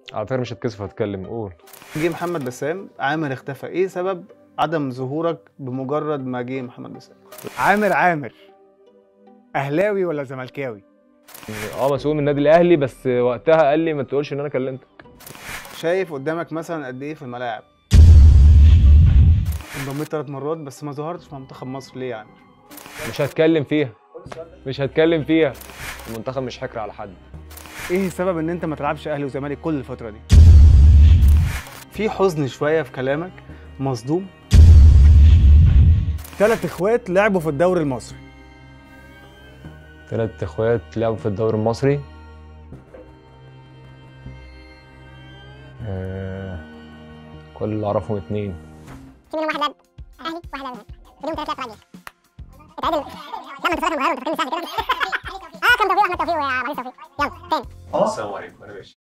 على فكره مش هتكسف هتكلم قول جه محمد بسام عامر اختفى ايه سبب عدم ظهورك بمجرد ما جه محمد بسام عامر عامر اهلاوي ولا زملكاوي اه مسؤول من النادي الاهلي بس وقتها قال لي ما تقولش ان انا كلمتك شايف قدامك مثلا قد ايه في الملاعب انضميت ثلاث مرات بس ما ظهرتش مع منتخب مصر ليه يعني مش هتكلم فيها مش هتكلم فيها المنتخب مش حكر على حد ايه السبب ان انت ما تلعبش اهلي وزمالك كل الفتره دي في حزن شويه في كلامك مصدوم ثلاث اخوات لعبوا في الدوري المصري ثلاث اخوات لعبوا في الدوري المصري آه... كل اللي اعرفهم اتنين في منهم واحد لعب اهلي واحد لعب بدون ثلاث لعب راجل اتعادل لا ما انت فاكر مغير انت فاكرني ساعه كده اه كان توفيق احمد توفيق وعلي توفيق يلا تاني السلام عليكم انا ماشي